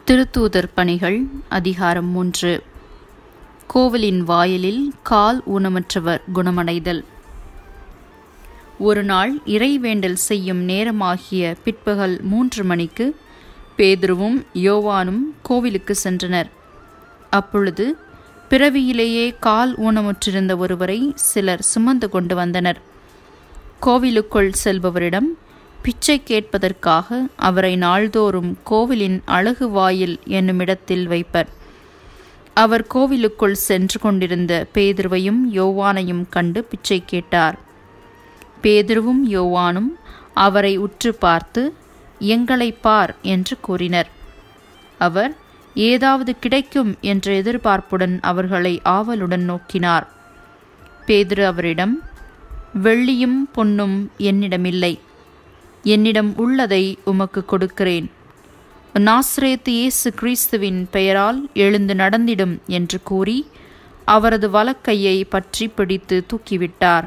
திருத்தூதர் பணிகள் அதிகாரம் மூன்று கோவிலின் வாயிலில் கால் ஊனமற்றவர் குணமடைதல் ஒரு நாள் இறைவேண்டல் செய்யும் நேரமாகிய பிற்பகல் மூன்று மணிக்கு பேதுருவும் யோவானும் கோவிலுக்கு சென்றனர் அப்பொழுது பிறவியிலேயே கால் ஊனமுற்றிருந்த ஒருவரை சிலர் சுமந்து கொண்டு வந்தனர் கோவிலுக்குள் செல்பவரிடம் பிச்சை கேட்பதற்காக அவரை நாள்தோறும் கோவிலின் அழகு வாயில் என்னுமிடத்தில் வைப்பர் அவர் கோவிலுக்குள் சென்று கொண்டிருந்த பேதுருவையும் யோவானையும் கண்டு பிச்சை கேட்டார் பேதுருவும் யோவானும் அவரை உற்று பார்த்து எங்களை பார் என்று கூறினர் அவர் ஏதாவது கிடைக்கும் என்ற எதிர்பார்ப்புடன் அவர்களை ஆவலுடன் நோக்கினார் பேதுரு அவரிடம் வெள்ளியும் பொன்னும் என்னிடமில்லை என்னிடம் உள்ளதை உமக்கு கொடுக்கிறேன் நாஸ்ரேத்து இயேசு கிறிஸ்துவின் பெயரால் எழுந்து நடந்திடும் என்று கூறி அவரது வலக்கையை பற்றி பிடித்து தூக்கிவிட்டார்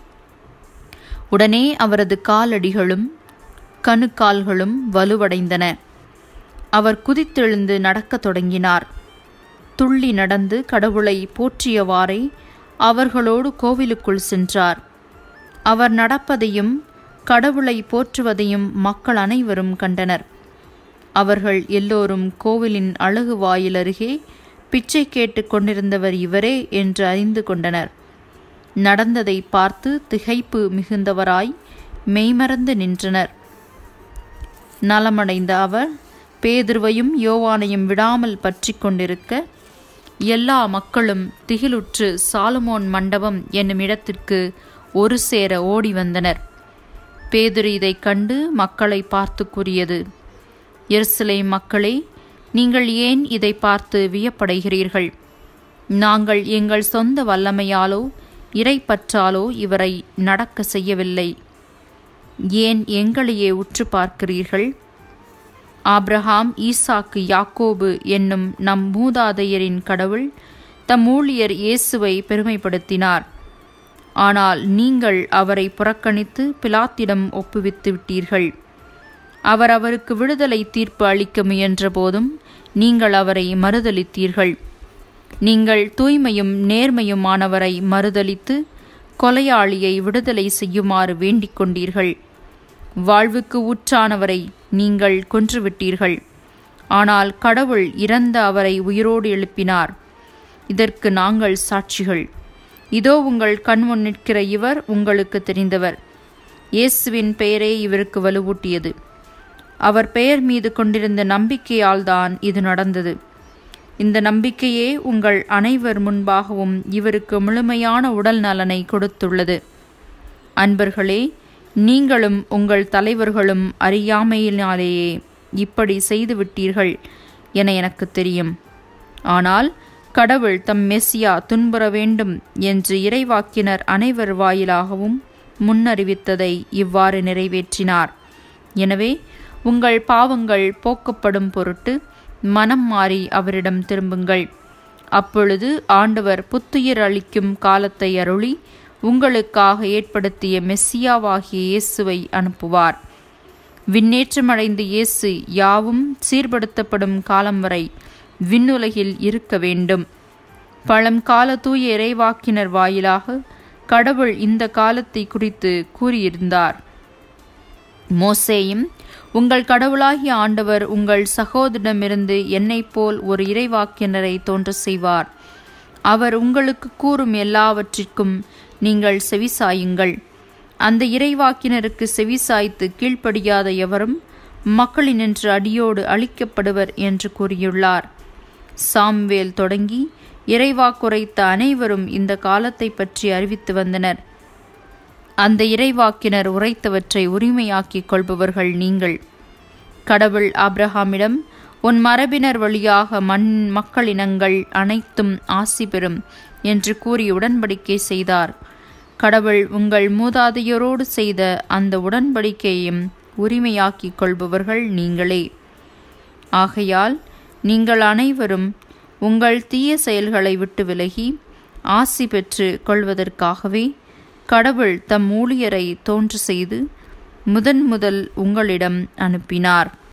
உடனே அவரது காலடிகளும் கணுக்கால்களும் வலுவடைந்தன அவர் குதித்தெழுந்து நடக்கத் தொடங்கினார் துள்ளி நடந்து கடவுளை போற்றியவாறே அவர்களோடு கோவிலுக்குள் சென்றார் அவர் நடப்பதையும் கடவுளை போற்றுவதையும் மக்கள் அனைவரும் கண்டனர் அவர்கள் எல்லோரும் கோவிலின் அழகு வாயில் அருகே பிச்சை கேட்டு கொண்டிருந்தவர் இவரே என்று அறிந்து கொண்டனர் நடந்ததை பார்த்து திகைப்பு மிகுந்தவராய் மெய்மறந்து நின்றனர் நலமடைந்த அவர் பேதுருவையும் யோவானையும் விடாமல் பற்றி கொண்டிருக்க எல்லா மக்களும் திகிலுற்று சாலமோன் மண்டபம் என்னும் இடத்திற்கு ஒரு சேர ஓடி வந்தனர் பேதுரு இதைக் கண்டு மக்களை பார்த்து கூறியது எருசலே மக்களே நீங்கள் ஏன் இதை பார்த்து வியப்படைகிறீர்கள் நாங்கள் எங்கள் சொந்த வல்லமையாலோ இறைப்பற்றாலோ இவரை நடக்க செய்யவில்லை ஏன் எங்களையே உற்று பார்க்கிறீர்கள் ஆப்ரஹாம் ஈசாக்கு யாக்கோபு என்னும் நம் மூதாதையரின் கடவுள் தம் ஊழியர் இயேசுவை பெருமைப்படுத்தினார் ஆனால் நீங்கள் அவரை புறக்கணித்து பிலாத்திடம் ஒப்புவித்து விட்டீர்கள் அவர் அவருக்கு விடுதலை தீர்ப்பு அளிக்க முயன்ற போதும் நீங்கள் அவரை மறுதளித்தீர்கள் நீங்கள் தூய்மையும் நேர்மையுமானவரை மறுதளித்து கொலையாளியை விடுதலை செய்யுமாறு வேண்டிக் கொண்டீர்கள் வாழ்வுக்கு ஊற்றானவரை நீங்கள் கொன்றுவிட்டீர்கள் ஆனால் கடவுள் இறந்த அவரை உயிரோடு எழுப்பினார் இதற்கு நாங்கள் சாட்சிகள் இதோ உங்கள் கண்முன் நிற்கிற இவர் உங்களுக்கு தெரிந்தவர் இயேசுவின் பெயரே இவருக்கு வலுவூட்டியது அவர் பெயர் மீது கொண்டிருந்த நம்பிக்கையால் தான் இது நடந்தது இந்த நம்பிக்கையே உங்கள் அனைவர் முன்பாகவும் இவருக்கு முழுமையான உடல் நலனை கொடுத்துள்ளது அன்பர்களே நீங்களும் உங்கள் தலைவர்களும் அறியாமையினாலேயே இப்படி செய்துவிட்டீர்கள் என எனக்கு தெரியும் ஆனால் கடவுள் தம் மெஸ்ஸியா துன்புற வேண்டும் என்று இறைவாக்கினர் அனைவர் வாயிலாகவும் முன்னறிவித்ததை இவ்வாறு நிறைவேற்றினார் எனவே உங்கள் பாவங்கள் போக்கப்படும் பொருட்டு மனம் மாறி அவரிடம் திரும்புங்கள் அப்பொழுது ஆண்டவர் புத்துயிர் அளிக்கும் காலத்தை அருளி உங்களுக்காக ஏற்படுத்திய மெஸ்ஸியாவாகிய இயேசுவை அனுப்புவார் விண்ணேற்றமடைந்த இயேசு யாவும் சீர்படுத்தப்படும் காலம் வரை விண்ணுலகில் இருக்க வேண்டும் பழங்கால தூய இறைவாக்கினர் வாயிலாக கடவுள் இந்த காலத்தை குறித்து கூறியிருந்தார் மோசேயும் உங்கள் கடவுளாகிய ஆண்டவர் உங்கள் சகோதரிடமிருந்து என்னைப் போல் ஒரு இறைவாக்கினரை தோன்ற செய்வார் அவர் உங்களுக்கு கூறும் எல்லாவற்றிற்கும் நீங்கள் செவிசாயுங்கள் அந்த இறைவாக்கினருக்கு செவிசாய்த்து கீழ்ப்படியாத எவரும் மக்களினின்று அடியோடு அழிக்கப்படுவர் என்று கூறியுள்ளார் சாம்வேல் தொடங்கி இறைவாக்குரைத்த அனைவரும் இந்த காலத்தை பற்றி அறிவித்து வந்தனர் அந்த இறைவாக்கினர் உரைத்தவற்றை உரிமையாக்கிக் கொள்பவர்கள் நீங்கள் கடவுள் ஆப்ரஹாமிடம் உன் மரபினர் வழியாக மண் மக்களினங்கள் அனைத்தும் ஆசி பெறும் என்று கூறி உடன்படிக்கை செய்தார் கடவுள் உங்கள் மூதாதையரோடு செய்த அந்த உடன்படிக்கையையும் உரிமையாக்கிக் கொள்பவர்கள் நீங்களே ஆகையால் நீங்கள் அனைவரும் உங்கள் தீய செயல்களை விட்டு விலகி ஆசி பெற்று கொள்வதற்காகவே கடவுள் தம் ஊழியரை தோன்று செய்து முதன் முதல் உங்களிடம் அனுப்பினார்